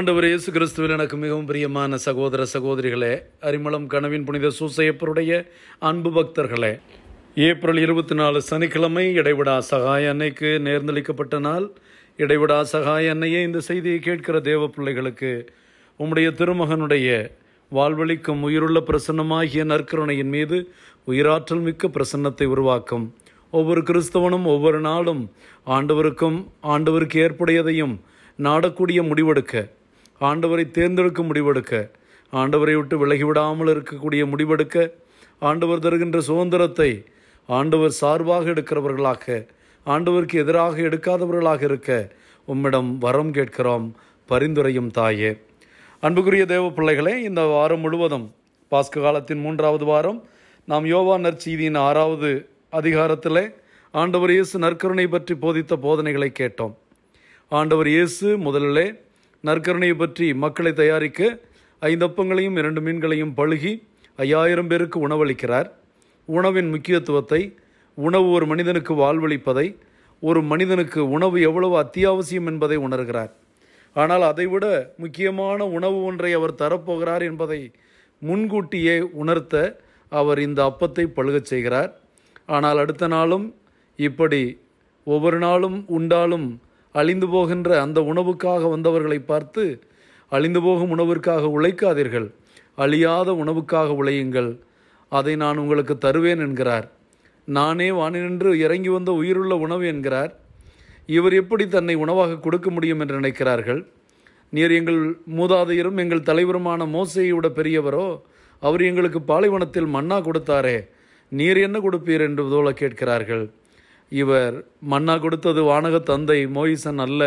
ஆண்டவர் இயேசு கிறிஸ்துவில் எனக்கு மிகவும் பிரியமான சகோதர சகோதரிகளே அரிமளம் கனவின் புனித சூசையப்பருடைய அன்பு பக்தர்களே ஏப்ரல் இருபத்தி நாலு சனிக்கிழமை இடைவிடா சகாய அன்னைக்கு நேர்ந்தளிக்கப்பட்ட நாள் இடைவிடா சகாய அன்னையே இந்த செய்தியை கேட்கிற தேவ பிள்ளைகளுக்கு உம்முடைய திருமகனுடைய வாழ்வழிக்கும் உயிருள்ள பிரசன்னமாகிய நற்கருணையின் மீது உயிராற்றல் மிக்க பிரசன்னத்தை உருவாக்கும் ஒவ்வொரு கிறிஸ்தவனும் ஒவ்வொரு நாளும் ஆண்டவருக்கும் ஆண்டவருக்கு ஏற்புடையதையும் நாடக்கூடிய முடிவெடுக்க ஆண்டவரை தேர்ந்தெடுக்க முடிவெடுக்க ஆண்டவரை விட்டு விலகிவிடாமல் இருக்கக்கூடிய முடிவெடுக்க ஆண்டவர் தருகின்ற சுதந்திரத்தை ஆண்டவர் சார்பாக எடுக்கிறவர்களாக ஆண்டவருக்கு எதிராக எடுக்காதவர்களாக இருக்க உம்மிடம் வரம் கேட்கிறோம் பரிந்துரையும் தாயே அன்புக்குரிய தேவ பிள்ளைகளே இந்த வாரம் முழுவதும் பாஸ்க காலத்தின் மூன்றாவது வாரம் நாம் யோவா நற்செய்தியின் ஆறாவது அதிகாரத்திலே ஆண்டவர் இயேசு நற்கருணை பற்றி போதித்த போதனைகளை கேட்டோம் ஆண்டவர் இயேசு முதலிலே நற்கருணையை பற்றி மக்களை தயாரிக்க ஐந்து அப்பங்களையும் இரண்டு மீன்களையும் பழுகி ஐயாயிரம் பேருக்கு உணவளிக்கிறார் உணவின் முக்கியத்துவத்தை உணவு ஒரு மனிதனுக்கு வாழ்வளிப்பதை ஒரு மனிதனுக்கு உணவு எவ்வளவு அத்தியாவசியம் என்பதை உணர்கிறார் ஆனால் அதைவிட முக்கியமான உணவு ஒன்றை அவர் தரப்போகிறார் என்பதை முன்கூட்டியே உணர்த்த அவர் இந்த அப்பத்தை பழுகச் செய்கிறார் ஆனால் அடுத்த நாளும் இப்படி ஒவ்வொரு நாளும் உண்டாலும் அழிந்து போகின்ற அந்த உணவுக்காக வந்தவர்களை பார்த்து அழிந்து போகும் உணவிற்காக உழைக்காதீர்கள் அழியாத உணவுக்காக உழையுங்கள் அதை நான் உங்களுக்கு தருவேன் என்கிறார் நானே வானினின்று இறங்கி வந்த உயிருள்ள உணவு என்கிறார் இவர் எப்படி தன்னை உணவாக கொடுக்க முடியும் என்று நினைக்கிறார்கள் நீர் எங்கள் மூதாதையரும் எங்கள் தலைவருமான மோசையை விட பெரியவரோ அவர் எங்களுக்கு பாலைவனத்தில் மன்னா கொடுத்தாரே நீர் என்ன கொடுப்பீர் என்று போல கேட்கிறார்கள் இவர் மன்னா கொடுத்தது வானக தந்தை மோயிசன் அல்ல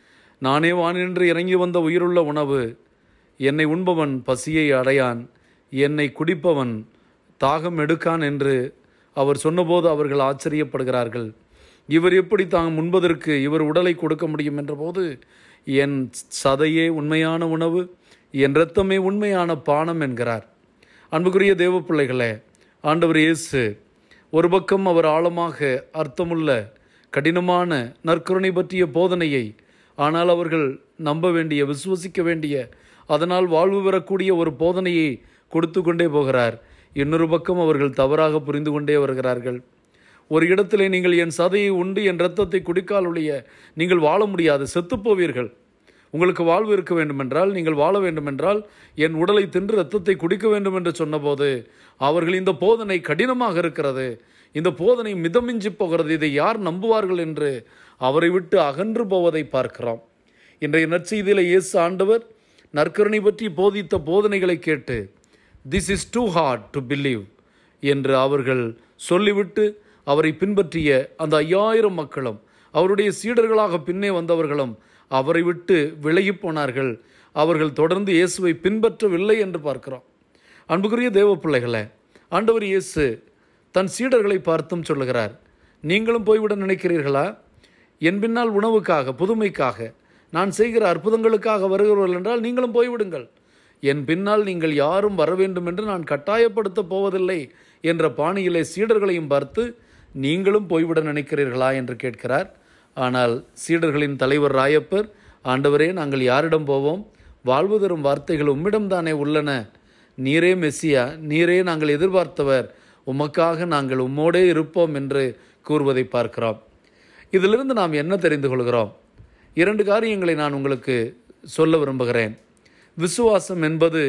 நானே வானின்று இறங்கி வந்த உயிருள்ள உணவு என்னை உண்பவன் பசியை அடையான் என்னை குடிப்பவன் தாகம் எடுக்கான் என்று அவர் சொன்னபோது அவர்கள் ஆச்சரியப்படுகிறார்கள் இவர் எப்படி தாங்க முன்பதற்கு இவர் உடலை கொடுக்க முடியும் என்றபோது என் சதையே உண்மையான உணவு என் இரத்தமே உண்மையான பானம் என்கிறார் அன்புக்குரிய தேவ பிள்ளைகளே ஆண்டவர் இயேசு ஒரு பக்கம் அவர் ஆழமாக அர்த்தமுள்ள கடினமான நற்கருணை பற்றிய போதனையை ஆனால் அவர்கள் நம்ப வேண்டிய விசுவசிக்க வேண்டிய அதனால் வாழ்வு பெறக்கூடிய ஒரு போதனையை கொடுத்து கொண்டே போகிறார் இன்னொரு பக்கம் அவர்கள் தவறாக புரிந்து கொண்டே வருகிறார்கள் ஒரு இடத்திலே நீங்கள் என் சதையை உண்டு என் இரத்தத்தை குடிக்கால் ஒழிய நீங்கள் வாழ முடியாது செத்துப்போவீர்கள் உங்களுக்கு வாழ்வு இருக்க வேண்டுமென்றால் நீங்கள் வாழ வேண்டுமென்றால் என் உடலை தின்று இரத்தத்தை குடிக்க வேண்டும் என்று சொன்னபோது அவர்கள் இந்த போதனை கடினமாக இருக்கிறது இந்த போதனை மிதமிஞ்சி போகிறது இதை யார் நம்புவார்கள் என்று அவரை விட்டு அகன்று போவதை பார்க்கிறோம் இன்றைய நற்செய்தியில் இயேசு ஆண்டவர் நற்கருணை பற்றி போதித்த போதனைகளை கேட்டு this is too hard to believe என்று அவர்கள் சொல்லிவிட்டு அவரை பின்பற்றிய அந்த ஐயாயிரம் மக்களும் அவருடைய சீடர்களாக பின்னே வந்தவர்களும் அவரை விட்டு விலகி போனார்கள் அவர்கள் தொடர்ந்து இயேசுவை பின்பற்றவில்லை என்று பார்க்கிறோம் அன்புக்குரிய தேவ பிள்ளைகளே ஆண்டவர் இயேசு தன் சீடர்களை பார்த்தும் சொல்லுகிறார் நீங்களும் போய்விட நினைக்கிறீர்களா என் பின்னால் உணவுக்காக புதுமைக்காக நான் செய்கிற அற்புதங்களுக்காக வருகிறவர்கள் என்றால் நீங்களும் போய்விடுங்கள் என் பின்னால் நீங்கள் யாரும் வர வேண்டும் என்று நான் கட்டாயப்படுத்த போவதில்லை என்ற பாணியிலே சீடர்களையும் பார்த்து நீங்களும் போய்விட நினைக்கிறீர்களா என்று கேட்கிறார் ஆனால் சீடர்களின் தலைவர் ராயப்பர் ஆண்டவரே நாங்கள் யாரிடம் போவோம் வாழ்வு தரும் வார்த்தைகள் உம்மிடம்தானே உள்ளன நீரே மெஸ்ஸியா நீரே நாங்கள் எதிர்பார்த்தவர் உமக்காக நாங்கள் உம்மோடே இருப்போம் என்று கூறுவதை பார்க்கிறோம் இதிலிருந்து நாம் என்ன தெரிந்து கொள்கிறோம் இரண்டு காரியங்களை நான் உங்களுக்கு சொல்ல விரும்புகிறேன் விசுவாசம் என்பது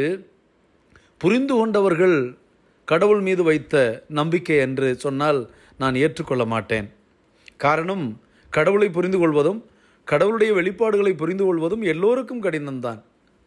புரிந்து கொண்டவர்கள் கடவுள் மீது வைத்த நம்பிக்கை என்று சொன்னால் நான் ஏற்றுக்கொள்ள மாட்டேன் காரணம் கடவுளை புரிந்து கொள்வதும் கடவுளுடைய வெளிப்பாடுகளை புரிந்து கொள்வதும் எல்லோருக்கும் கடினம்தான்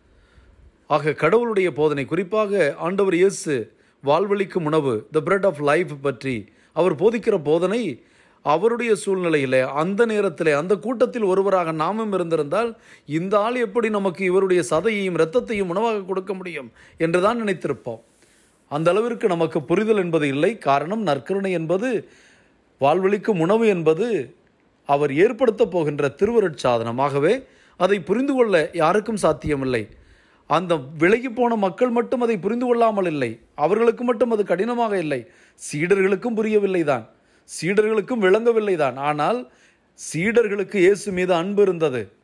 ஆக கடவுளுடைய போதனை குறிப்பாக ஆண்டவர் இயேசு வாழ்வழிக்கும் உணவு த பிரெட் ஆஃப் லைஃப் பற்றி அவர் போதிக்கிற போதனை அவருடைய சூழ்நிலையில் அந்த நேரத்தில் அந்த கூட்டத்தில் ஒருவராக நாமும் இருந்திருந்தால் இந்த ஆள் எப்படி நமக்கு இவருடைய சதையையும் இரத்தத்தையும் உணவாக கொடுக்க முடியும் என்றுதான் நினைத்திருப்போம் அந்த அளவிற்கு நமக்கு புரிதல் என்பது இல்லை காரணம் நற்கருணை என்பது வாழ்வழிக்கும் உணவு என்பது அவர் ஏற்படுத்த போகின்ற திருவருட்சாதனமாகவே அதை புரிந்து கொள்ள யாருக்கும் சாத்தியமில்லை அந்த விலகி போன மக்கள் மட்டும் அதை புரிந்து கொள்ளாமல் இல்லை அவர்களுக்கு மட்டும் அது கடினமாக இல்லை சீடர்களுக்கும் புரியவில்லை தான் சீடர்களுக்கும் விளங்கவில்லை தான் ஆனால் சீடர்களுக்கு இயேசு மீது அன்பு இருந்தது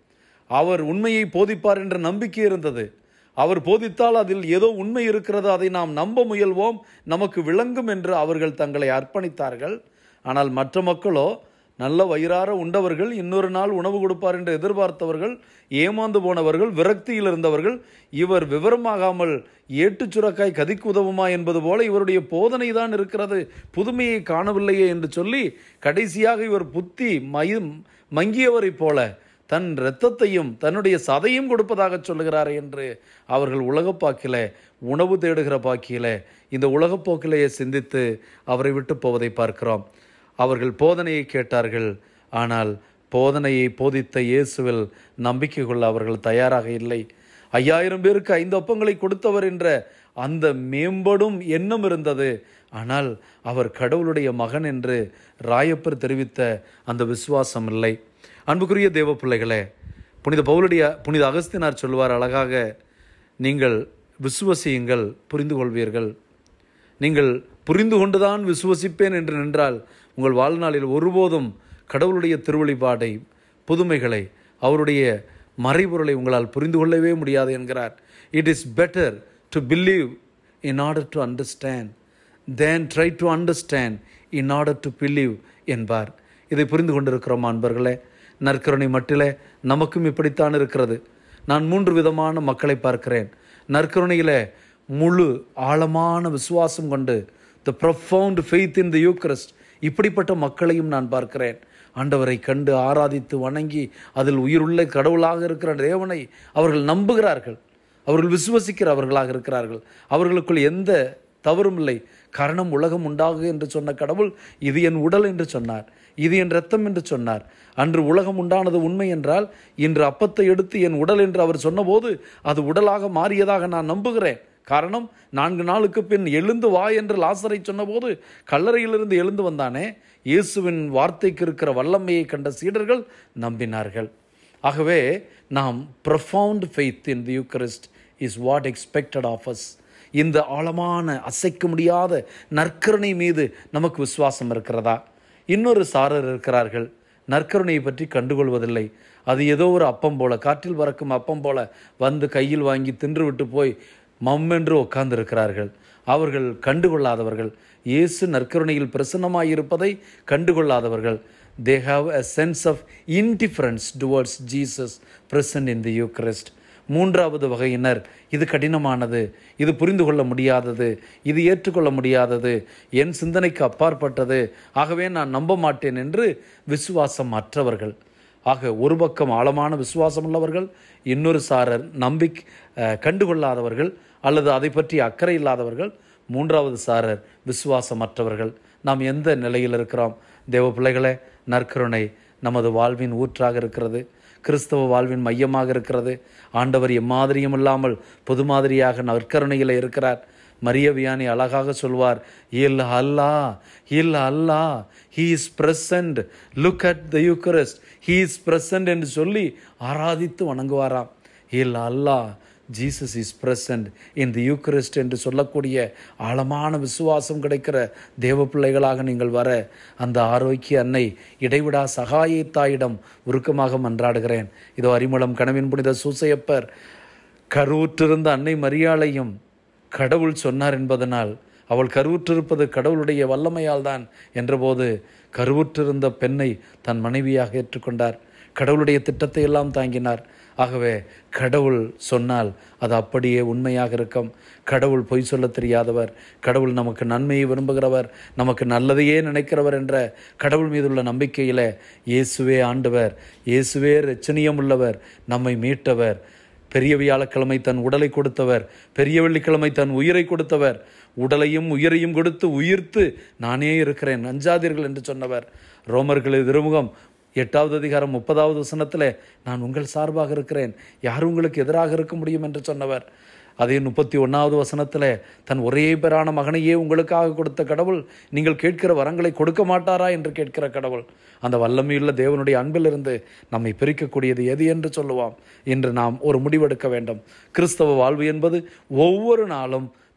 அவர் உண்மையை போதிப்பார் என்ற நம்பிக்கை இருந்தது அவர் போதித்தால் அதில் ஏதோ உண்மை இருக்கிறது அதை நாம் நம்ப முயல்வோம் நமக்கு விளங்கும் என்று அவர்கள் தங்களை அர்ப்பணித்தார்கள் ஆனால் மற்ற மக்களோ நல்ல வயிறார உண்டவர்கள் இன்னொரு நாள் உணவு கொடுப்பார் என்று எதிர்பார்த்தவர்கள் ஏமாந்து போனவர்கள் விரக்தியில் இருந்தவர்கள் இவர் விவரமாகாமல் ஏட்டுச் சுரக்காய் கதிக்கு உதவுமா என்பது போல இவருடைய போதனை தான் இருக்கிறது புதுமையை காணவில்லையே என்று சொல்லி கடைசியாக இவர் புத்தி மயம் மங்கியவரைப் போல தன் இரத்தத்தையும் தன்னுடைய சதையும் கொடுப்பதாக சொல்லுகிறார் என்று அவர்கள் உலகப்பாக்கில உணவு தேடுகிற பாக்கியில இந்த உலகப்போக்கிலேயே சிந்தித்து அவரை விட்டு போவதை பார்க்கிறோம் அவர்கள் போதனையை கேட்டார்கள் ஆனால் போதனையை போதித்த இயேசுவில் நம்பிக்கை கொள்ள அவர்கள் தயாராக இல்லை ஐயாயிரம் பேருக்கு ஐந்து அப்பங்களை கொடுத்தவர் என்ற அந்த மேம்படும் எண்ணம் இருந்தது ஆனால் அவர் கடவுளுடைய மகன் என்று ராயப்பர் தெரிவித்த அந்த விசுவாசம் இல்லை அன்புக்குரிய தேவ பிள்ளைகளே புனித பவுலுடைய புனித அகஸ்தினார் சொல்வார் அழகாக நீங்கள் விசுவசியுங்கள் புரிந்து கொள்வீர்கள் நீங்கள் புரிந்து கொண்டுதான் விசுவசிப்பேன் என்று நின்றால் உங்கள் வாழ்நாளில் ஒருபோதும் கடவுளுடைய திருவழிபாடை புதுமைகளை அவருடைய மறைபொருளை உங்களால் புரிந்து கொள்ளவே முடியாது என்கிறார் it is better to believe in order to understand then try to understand in order to believe என்பார் இதை புரிந்து கொண்டிருக்கிறோம் அன்பர்களே நற்கருணை மட்டிலே நமக்கும் இப்படித்தான் இருக்கிறது நான் மூன்று விதமான மக்களை பார்க்கிறேன் நற்கருணையிலே முழு ஆழமான விசுவாசம் கொண்டு த ப்ரொஃபவுண்ட் ஃபெய்த் இன் த யூக்ரஸ்ட் இப்படிப்பட்ட மக்களையும் நான் பார்க்கிறேன் ஆண்டவரை கண்டு ஆராதித்து வணங்கி அதில் உயிருள்ள கடவுளாக இருக்கிற தேவனை அவர்கள் நம்புகிறார்கள் அவர்கள் விசுவசிக்கிறவர்களாக இருக்கிறார்கள் அவர்களுக்குள் எந்த தவறும் இல்லை காரணம் உலகம் உண்டாகு என்று சொன்ன கடவுள் இது என் உடல் என்று சொன்னார் இது என் ரத்தம் என்று சொன்னார் அன்று உலகம் உண்டானது உண்மை என்றால் இன்று அப்பத்தை எடுத்து என் உடல் என்று அவர் சொன்னபோது அது உடலாக மாறியதாக நான் நம்புகிறேன் காரணம் நான்கு நாளுக்கு பின் எழுந்து வா என்று லாசரை சொன்னபோது கல்லறையிலிருந்து எழுந்து வந்தானே இயேசுவின் வார்த்தைக்கு இருக்கிற வல்லமையை கண்ட சீடர்கள் நம்பினார்கள் ஆகவே நாம் profound faith in the Eucharist is what expected of us இந்த ஆழமான அசைக்க முடியாத நற்கருணை மீது நமக்கு விசுவாசம் இருக்கிறதா இன்னொரு சாரர் இருக்கிறார்கள் நற்கருணையை பற்றி கண்டுகொள்வதில்லை அது ஏதோ ஒரு அப்பம் போல காற்றில் பறக்கும் அப்பம் போல வந்து கையில் வாங்கி தின்று விட்டு போய் மம்மென்று உட்கார்ந்திருக்கிறார்கள் அவர்கள் கண்டுகொள்ளாதவர்கள் இயேசு நற்கருணையில் பிரசன்னமாயிருப்பதை கண்டுகொள்ளாதவர்கள் they have a sense of indifference towards Jesus present in the Eucharist மூன்றாவது வகையினர் இது கடினமானது இது புரிந்து கொள்ள முடியாதது இது ஏற்றுக்கொள்ள முடியாதது என் சிந்தனைக்கு அப்பாற்பட்டது ஆகவே நான் நம்ப மாட்டேன் என்று விசுவாசம் அற்றவர்கள் ஆக ஒரு பக்கம் ஆழமான விசுவாசம் உள்ளவர்கள் இன்னொரு சாரர் நம்பிக் அஹ், கண்டுகொள்ளாதவர்கள் அல்லது அதை பற்றி அக்கறை இல்லாதவர்கள் மூன்றாவது சாரர் விசுவாசமற்றவர்கள் நாம் எந்த நிலையில் இருக்கிறோம் தேவ பிள்ளைகளே நற்கருணை நமது வாழ்வின் ஊற்றாக இருக்கிறது கிறிஸ்தவ வாழ்வின் மையமாக இருக்கிறது ஆண்டவர் எம்மாதிரியும் இல்லாமல் பொது மாதிரியாக நற்கருணையில் இருக்கிறார் மரிய வியானி அழகாக சொல்வார் இல் அல்லா இல் அல்லா he is present look at the Eucharist he is present என்று சொல்லி ஆராதித்து வணங்குவாராம் இல் அல்லா Jesus is present in the Eucharist என்று சொல்லக்கூடிய ஆழமான விசுவாசம் கிடைக்கிற தேவ பிள்ளைகளாக நீங்கள் வர அந்த ஆரோக்கிய அன்னை இடைவிடா சகாய தாயிடம் உருக்கமாக மன்றாடுகிறேன் இதோ அரிமளம் கனவின் புனித சூசையப்பர் கருவுற்றிருந்த அன்னை மரியாளையும் கடவுள் சொன்னார் என்பதனால் அவள் கருவுற்றிருப்பது கடவுளுடைய வல்லமையால் தான் என்றபோது கருவுற்றிருந்த பெண்ணை தன் மனைவியாக ஏற்றுக்கொண்டார் கடவுளுடைய திட்டத்தை எல்லாம் தாங்கினார் ஆகவே கடவுள் சொன்னால் அது அப்படியே உண்மையாக இருக்கும் கடவுள் பொய் சொல்ல தெரியாதவர் கடவுள் நமக்கு நன்மையை விரும்புகிறவர் நமக்கு நல்லதையே நினைக்கிறவர் என்ற கடவுள் மீதுள்ள நம்பிக்கையில இயேசுவே ஆண்டவர் இயேசுவே ரச்சனியம் உள்ளவர் நம்மை மீட்டவர் பெரிய வியாழக்கிழமை தன் உடலை கொடுத்தவர் பெரிய வெள்ளிக்கிழமை தன் உயிரை கொடுத்தவர் உடலையும் உயிரையும் கொடுத்து உயிர்த்து நானே இருக்கிறேன் அஞ்சாதீர்கள் என்று சொன்னவர் ரோமர்களது திருமுகம் எட்டாவது அதிகாரம் முப்பதாவது வசனத்தில் நான் உங்கள் சார்பாக இருக்கிறேன் யார் உங்களுக்கு எதிராக இருக்க முடியும் என்று சொன்னவர் அதே முப்பத்தி ஒன்றாவது வசனத்தில் தன் ஒரே பேரான மகனையே உங்களுக்காக கொடுத்த கடவுள் நீங்கள் கேட்கிற வரங்களை கொடுக்க மாட்டாரா என்று கேட்கிற கடவுள் அந்த வல்லமையுள்ள தேவனுடைய அன்பிலிருந்து நம்மை பிரிக்கக்கூடியது எது என்று சொல்லுவாம் இன்று நாம் ஒரு முடிவெடுக்க வேண்டும் கிறிஸ்தவ வாழ்வு என்பது ஒவ்வொரு நாளும்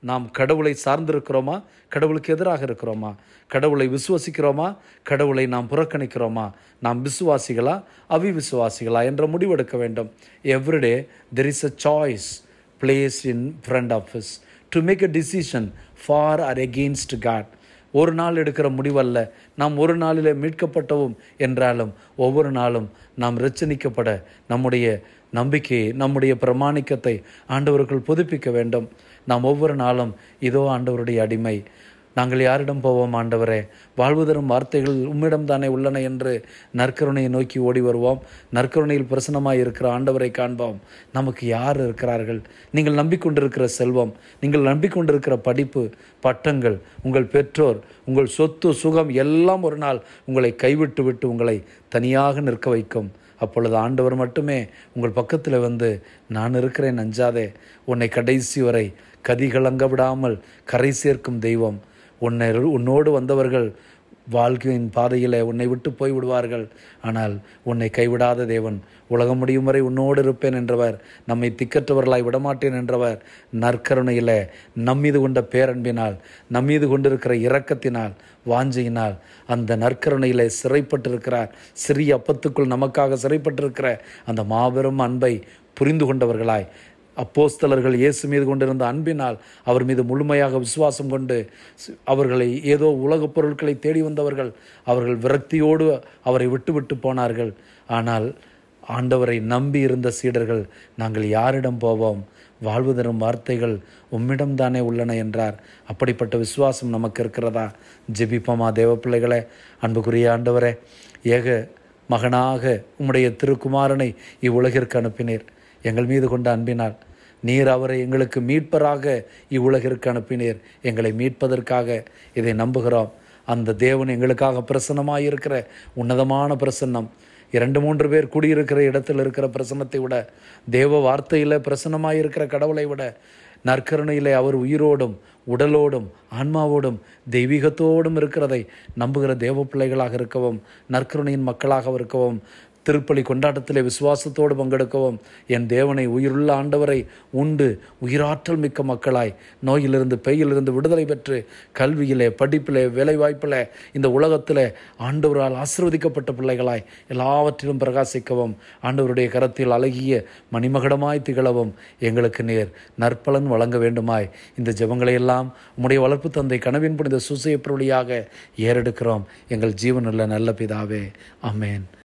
நாம் கடவுளை சார்ந்திருக்கிறோமா கடவுளுக்கு எதிராக இருக்கிறோமா கடவுளை விசுவசிக்கிறோமா கடவுளை நாம் புறக்கணிக்கிறோமா நாம் விசுவாசிகளா அவிவிசுவாசிகளா என்ற முடிவெடுக்க வேண்டும் everyday there is a choice placed in front of us to make a decision for or against God ஒரு நாள் எடுக்கிற முடிவல்ல நாம் ஒரு நாளிலே மீட்கப்பட்டவும் என்றாலும் ஒவ்வொரு நாளும் நாம் ரச்சனிக்கப்பட நம்முடைய நம்பிக்கையை நம்முடைய பிரமாணிக்கத்தை ஆண்டவர்கள் புதுப்பிக்க வேண்டும் நாம் ஒவ்வொரு நாளும் இதோ ஆண்டவருடைய அடிமை நாங்கள் யாரிடம் போவோம் ஆண்டவரே வாழ்வு தரும் வார்த்தைகள் உம்மிடம் தானே உள்ளன என்று நற்கருணையை நோக்கி ஓடி வருவோம் நற்கருணையில் பிரசனமாய் இருக்கிற ஆண்டவரை காண்போம் நமக்கு யார் இருக்கிறார்கள் நீங்கள் நம்பிக்கொண்டிருக்கிற செல்வம் நீங்கள் நம்பிக்கொண்டிருக்கிற படிப்பு பட்டங்கள் உங்கள் பெற்றோர் உங்கள் சொத்து சுகம் எல்லாம் ஒரு நாள் உங்களை கைவிட்டு விட்டு உங்களை தனியாக நிற்க வைக்கும் அப்பொழுது ஆண்டவர் மட்டுமே உங்கள் பக்கத்தில் வந்து நான் இருக்கிறேன் அஞ்சாதே உன்னை கடைசி வரை கதி கலங்க விடாமல் கரை சேர்க்கும் தெய்வம் உன்னை உன்னோடு வந்தவர்கள் வாழ்க்கையின் பாதையில் உன்னை விட்டு போய் விடுவார்கள் ஆனால் உன்னை கைவிடாத தேவன் உலகம் முடியும் வரை உன்னோடு இருப்பேன் என்றவர் நம்மை திக்கற்றவர்களாய் விடமாட்டேன் என்றவர் நற்கருணையில் நம்மீது கொண்ட பேரன்பினால் நம்மீது கொண்டிருக்கிற இரக்கத்தினால் வாஞ்சையினால் அந்த நற்கருணையில் சிறைப்பட்டிருக்கிறார் சிறிய அப்பத்துக்குள் நமக்காக சிறைப்பட்டிருக்கிற அந்த மாபெரும் அன்பை புரிந்து கொண்டவர்களாய் அப்போஸ்தலர்கள் இயேசு மீது கொண்டிருந்த அன்பினால் அவர் மீது முழுமையாக விசுவாசம் கொண்டு ஸ்- அவர்களை ஏதோ உலகப் பொருட்களை தேடி வந்தவர்கள் அவர்கள் விரக்தியோடு அவரை விட்டு விட்டு போனார்கள் ஆனால் ஆண்டவரை நம்பி இருந்த சீடர்கள் நாங்கள் யாரிடம் போவோம் வாழ்வு தரும் வார்த்தைகள் உம்மிடம்தானே உள்ளன என்றார் அப்படிப்பட்ட விசுவாசம் நமக்கு இருக்கிறதா ஜெபிப்போமா தேவ பிள்ளைகளே அன்புக்குரிய ஆண்டவரே ஏக மகனாக உம்முடைய திருக்குமாரனை இவ்வுலகிற்கு அனுப்பினீர் எங்கள் மீது கொண்ட அன்பினால் நீர் அவரை எங்களுக்கு மீட்பராக இவ்வுலகிற்கு அனுப்பினீர் எங்களை மீட்பதற்காக இதை நம்புகிறோம் அந்த தேவன் எங்களுக்காக பிரசன்னமாயிருக்கிற உன்னதமான பிரசன்னம் இரண்டு மூன்று பேர் குடியிருக்கிற இடத்தில் இருக்கிற பிரசன்னத்தை விட தேவ வார்த்தையில் பிரசன்னமாயிருக்கிற கடவுளை விட நற்கருணையிலே அவர் உயிரோடும் உடலோடும் ஆன்மாவோடும் தெய்வீகத்தோடும் இருக்கிறதை நம்புகிற தேவ பிள்ளைகளாக இருக்கவும் நற்கருணையின் மக்களாக இருக்கவும் திருப்பலி கொண்டாட்டத்திலே விசுவாசத்தோடு பங்கெடுக்கவும் என் தேவனை உயிருள்ள ஆண்டவரை உண்டு உயிராற்றல் மிக்க மக்களாய் நோயிலிருந்து பெய்யிலிருந்து விடுதலை பெற்று கல்வியிலே படிப்பிலே வேலைவாய்ப்பிலே இந்த உலகத்திலே ஆண்டவரால் ஆசீர்வதிக்கப்பட்ட பிள்ளைகளாய் எல்லாவற்றிலும் பிரகாசிக்கவும் ஆண்டவருடைய கரத்தில் அழகிய மணிமகடமாய் திகழவும் எங்களுக்கு நேர் நற்பலன் வழங்க வேண்டுமாய் இந்த ஜெபங்களை எல்லாம் உம்முடைய வளர்ப்பு தந்தை கனவின் புனித சுசையப்பொருளியாக ஏறெடுக்கிறோம் எங்கள் ஜீவனுள்ள நல்ல பிதாவே அமேன்